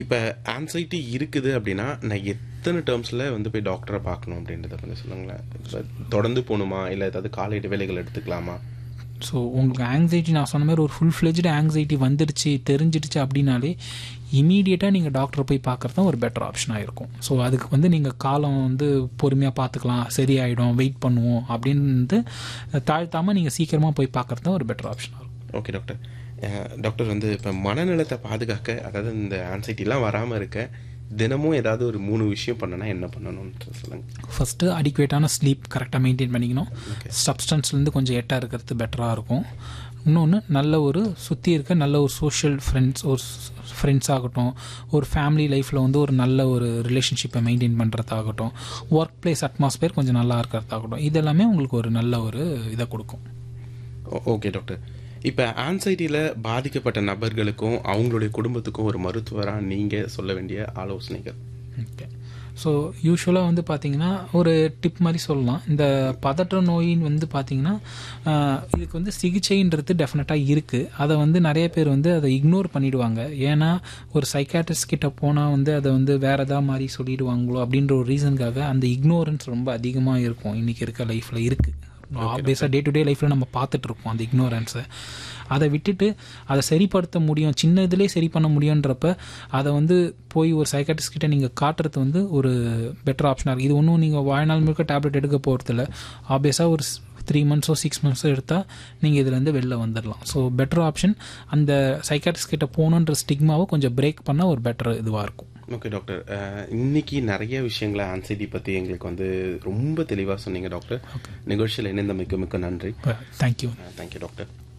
இப்போ ஆன்சைட்டி இருக்குது அப்படின்னா நான் எத்தனை டேர்ம்ஸில் வந்து போய் டாக்டரை பார்க்கணும் அப்படின்றத கொஞ்சம் சொல்லுங்களேன் இப்ப தொடர்ந்து போகணுமா இல்லை ஏதாவது கால இடைவேளைகள் எடுத்துக்கலாமா ஸோ உங்களுக்கு ஆங்ஸைட்டி நான் சொன்ன மாதிரி ஒரு ஃபுல் ஃப்ளெஜ்டு ஆங்ஸைட்டி வந்துடுச்சு தெரிஞ்சிடுச்சு அப்படின்னாலே இமீடியட்டாக நீங்கள் டாக்டரை போய் பார்க்குறது தான் ஒரு பெட்டர் ஆப்ஷனாக இருக்கும் ஸோ அதுக்கு வந்து நீங்கள் காலம் வந்து பொறுமையாக பார்த்துக்கலாம் சரியாயிடும் வெயிட் பண்ணுவோம் அப்படின்னு தாழ்த்தாமல் நீங்கள் சீக்கிரமாக போய் பார்க்குறது தான் ஒரு பெட்டர் ஆப்ஷனாக இருக்கும் ஓகே டாக்டர் அஹ், டாக்டர் வந்து இப்போ மனநலத்தை பாதுகாக்க அதாவது இந்த ஆன்சைட்டிலாம் வராமல் இருக்க தினமும் ஏதாவது ஒரு மூணு விஷயம் பண்ணனா என்ன பண்ணணும்னு சொல்லுங்கள் ஃபஸ்ட்டு அடிக்குவேட்டான ஸ்லீப் கரெக்டாக மெயின்டைன் பண்ணிக்கணும் சப்ஸ்டன்ஸ்லேருந்து கொஞ்சம் எட்டாக இருக்கிறது பெட்டராக இருக்கும் இன்னொன்று நல்ல ஒரு சுற்றி இருக்க நல்ல ஒரு சோஷியல் ஃப்ரெண்ட்ஸ் ஒரு ஃப்ரெண்ட்ஸ் ஆகட்டும் ஒரு ஃபேமிலி லைஃப்பில் வந்து ஒரு நல்ல ஒரு ரிலேஷன்ஷிப்பை மெயின்டைன் பண்ணுறதாகட்டும் ஒர்க் பிளேஸ் அட்மாஸ்பியர் கொஞ்சம் நல்லா இருக்கிறதாகட்டும் இதெல்லாமே உங்களுக்கு ஒரு நல்ல ஒரு இதை கொடுக்கும் ஓ- ஓகே டாக்டர் இப்போ ஆன்சைட்டியில் பாதிக்கப்பட்ட நபர்களுக்கும் அவங்களுடைய குடும்பத்துக்கும் ஒரு மருத்துவராக நீங்கள் சொல்ல வேண்டிய ஆலோசனைகள் ஓகே ஸோ யூஸ்வலாக வந்து பார்த்தீங்கன்னா ஒரு டிப் மாதிரி சொல்லலாம் இந்த பதற்ற நோயின்னு வந்து பார்த்தீங்கன்னா ஆஹ், இதுக்கு வந்து சிகிச்சைன்றது டெஃபினட்டாக இருக்குது அதை வந்து நிறைய பேர் வந்து அதை இக்னோர் பண்ணிடுவாங்க ஏன்னா ஒரு சைக்காட்ரிஸ்ட் கிட்ட போனால் வந்து அதை வந்து வேற ஏதாவது மாதிரி சொல்லிடுவாங்களோ அப்படின்ற ஒரு ரீசனுக்காக அந்த இக்னோரன்ஸ் ரொம்ப அதிகமாக இருக்கும் இன்றைக்கி இருக்க லைஃப்பில் இருக்குது ஆப்வியஸாக டே டு டே லைஃப்பில் நம்ம பார்த்துட்டு இருப்போம் அந்த இக்னோரன்ஸை அதை விட்டுட்டு அதை சரிப்படுத்த முடியும் சின்ன இதுலேயே சரி பண்ண முடியுன்றப்ப அதை வந்து போய் ஒரு சைக்காட்டிஸ்ட் கிட்ட நீங்கள் காட்டுறது வந்து ஒரு பெட்டர் ஆப்ஷனாக இருக்குது இது ஒன்றும் நீங்கள் வாழ்நாள் முழுக்க டேப்லெட் எடுக்க போகிறதில்ல ஆப்வியஸாக ஒரு த்ரீ மந்த்ஸோ சிக்ஸ் மந்த்ஸோ எடுத்தால் நீங்கள் இதுலேருந்து வெளில வந்துடலாம் ஸோ பெட்டர் ஆப்ஷன் அந்த சைக்காட்டிஸ்ட் கிட்ட போகணுன்ற ஸ்டிக்மாவை கொஞ்சம் பிரேக் பண்ணால் ஒரு பெட்டர் இதுவாக இருக்கும் ஓகே டாக்டர் அஹ், இன்னைக்கு நிறைய விஷயங்களை ஆன்சைட்டி பற்றி எங்களுக்கு வந்து ரொம்ப தெளிவாக சொன்னீங்க டாக்டர் நிகழ்ச்சியில் இணைந்த மிக்க மிக்க நன்றி தேங்க்யூ தேங்க்யூ டாக்டர்